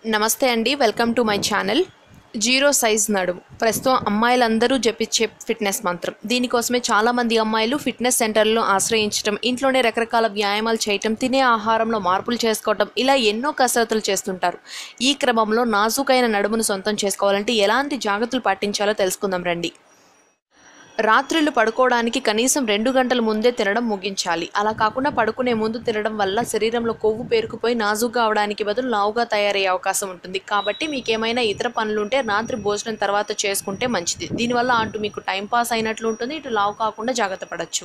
నమస్తే అండి welcome to my channel zero size నడుము ప్రస్తుతం అమ్మాయిలందరూ జపించే ఫిట్నెస్ మంత్రం దీనికోసమే చాలామంది అమ్మాయిలు ఫిట్నెస్ సెంటర్లను ఆశ్రయించడం ఇంట్లోనే రకరకాల వ్యాయామాలు చేయటం తినే ఆహారంలో మార్పులు చేసుకోవటం ఇలా ఎన్నో కసరత్తులు చేస్తుంటారు ఈ క్రమంలో నాజూకైన నడుమును సొంతం చేసుకోవాలంటే ఎలాంటి జాగ్రత్తలు పాటించాలో తెలుసుకుందాం రండి రాత్రులు పడుకోవడానికి కనీసం రెండు గంటల ముందే తినడం ముగించాలి అలా కాకుండా పడుకునే ముందు తినడం వల్ల శరీరంలో కొవ్వు పేరుకుపోయి నాజుగా అవడానికి బదులు లావుగా తయారయ్యే అవకాశం ఉంటుంది కాబట్టి మీకు ఏమైనా ఇతర పనులుంటే రాత్రి భోజనం తర్వాత చేసుకుంటే మంచిది దీనివల్ల అటు మీకు టైం పాస్ అయినట్లు ఉంటుంది ఇటు లావు కాకుండా జాగ్రత్త పడచ్చు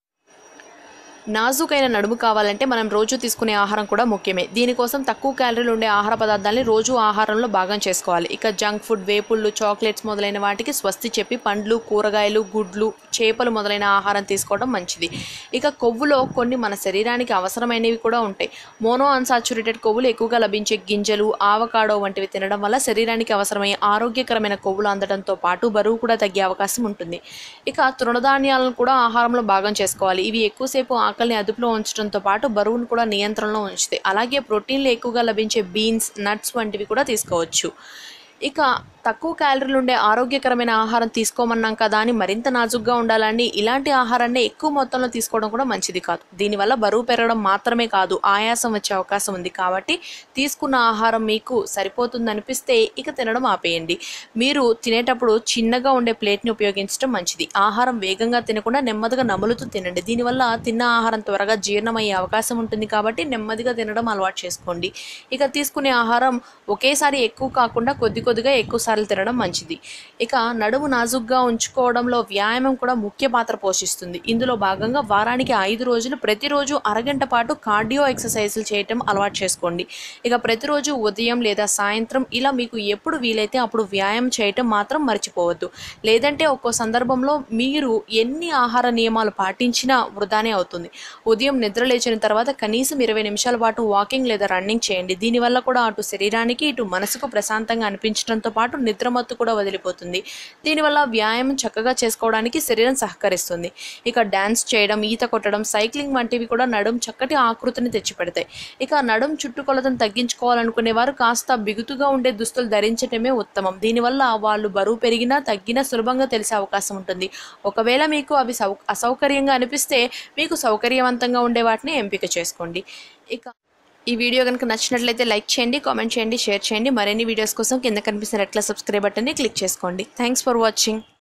నాజుకైన నడుము కావాలంటే మనం రోజు తీసుకునే ఆహారం కూడా ముఖ్యమే దీనికోసం తక్కువ క్యాలరీలు ఉండే ఆహార పదార్థాలని రోజు ఆహారంలో భాగం చేసుకోవాలి ఇక జంక్ ఫుడ్ వేపుళ్ళు చాక్లెట్స్ మొదలైన వాటికి స్వస్తి చెప్పి పండ్లు కూరగాయలు గుడ్లు చేపలు మొదలైన ఆహారం తీసుకోవడం మంచిది ఇక కొవ్వులో కొన్ని మన శరీరానికి అవసరమైనవి కూడా ఉంటాయి మోనో అన్సాచురేటెడ్ కొవ్వులు ఎక్కువగా లభించే గింజలు ఆవకాడో వంటివి తినడం వల్ల శరీరానికి అవసరమయ్యే ఆరోగ్యకరమైన కొవ్వులు అందడంతో పాటు బరువు కూడా తగ్గే అవకాశం ఉంటుంది ఇక తృణధాన్యాలను కూడా ఆహారంలో భాగం చేసుకోవాలి ఇవి ఎక్కువసేపు ఆకలిని అదుపులో ఉంచడంతో పాటు బరువును కూడా నియంత్రణలో ఉంచుతాయి అలాగే ప్రోటీన్లు ఎక్కువగా లభించే బీన్స్ నట్స్ వంటివి కూడా తీసుకోవచ్చు ఇక తక్కువ క్యాలరీలు ఉండే ఆరోగ్యకరమైన ఆహారం తీసుకోమన్నాం కదా అని మరింత నాజుగ్గా ఉండాలని ఇలాంటి ఆహారాన్ని ఎక్కువ మొత్తంలో తీసుకోవడం కూడా మంచిది కాదు దీనివల్ల బరువు పెరగడం మాత్రమే కాదు ఆయాసం వచ్చే అవకాశం ఉంది కాబట్టి తీసుకున్న ఆహారం మీకు సరిపోతుంది అనిపిస్తే ఇక తినడం ఆపేయండి మీరు తినేటప్పుడు చిన్నగా ఉండే ప్లేట్ని ఉపయోగించడం మంచిది ఆహారం వేగంగా తినకుండా నెమ్మదిగా నములుతూ తినండి దీనివల్ల తిన్న ఆహారం త్వరగా జీర్ణమయ్యే అవకాశం ఉంటుంది కాబట్టి నెమ్మదిగా తినడం అలవాటు చేసుకోండి ఇక తీసుకునే ఆహారం ఒకేసారి ఎక్కువ కాకుండా కొద్ది కొద్దిగా ఎక్కువ సార్లు తినడం మంచిది ఇక నడుము నాజుగ్గా ఉంచుకోవడంలో వ్యాయామం కూడా ముఖ్య పాత్ర పోషిస్తుంది ఇందులో భాగంగా వారానికి ఐదు రోజులు ప్రతిరోజు అరగంట పాటు కార్డియో ఎక్సర్సైజులు చేయటం అలవాటు చేసుకోండి ఇక ప్రతిరోజు ఉదయం లేదా సాయంత్రం ఇలా మీకు ఎప్పుడు వీలైతే అప్పుడు వ్యాయామం చేయటం మాత్రం మర్చిపోవద్దు లేదంటే ఒక్కో సందర్భంలో మీరు ఎన్ని ఆహార నియమాలు పాటించినా వృధానే అవుతుంది ఉదయం నిద్ర లేచిన తర్వాత కనీసం ఇరవై నిమిషాల పాటు వాకింగ్ లేదా రన్నింగ్ చేయండి దీనివల్ల కూడా అటు శరీరానికి ఇటు మనసుకు ప్రశాంతంగా అనిపించడంతో పాటు నిద్రమత్తు కూడా వదిలిపోతుంది దీనివల్ల వ్యాయామం చక్కగా చేసుకోవడానికి శరీరం సహకరిస్తుంది ఇక డ్యాన్స్ చేయడం ఈత కొట్టడం సైక్లింగ్ వంటివి కూడా నడుం చక్కటి ఆకృతిని తెచ్చిపెడతాయి ఇక నడుం చుట్టుకొలతను తగ్గించుకోవాలనుకునే వారు కాస్త బిగుతుగా ఉండే దుస్తులు ధరించటమే ఉత్తమం దీనివల్ల వాళ్ళు బరువు పెరిగినా తగ్గినా సులభంగా తెలిసే అవకాశం ఉంటుంది ఒకవేళ మీకు అవి సౌ అసౌకర్యంగా అనిపిస్తే మీకు సౌకర్యవంతంగా ఉండే వాటిని ఎంపిక చేసుకోండి ఇక ఈ వీడియో కనుక నచ్చినట్లయితే లైక్ చేయండి కామెంట్ చేయండి షేర్ చేయండి మరిన్ని వీడియోస్ కోసం కింద కనిపిస్తున్న రెట్ల సబ్స్క్రైబ్ బటన్ని క్లిక్ చేసుకోండి థ్యాంక్స్ ఫర్ వాచింగ్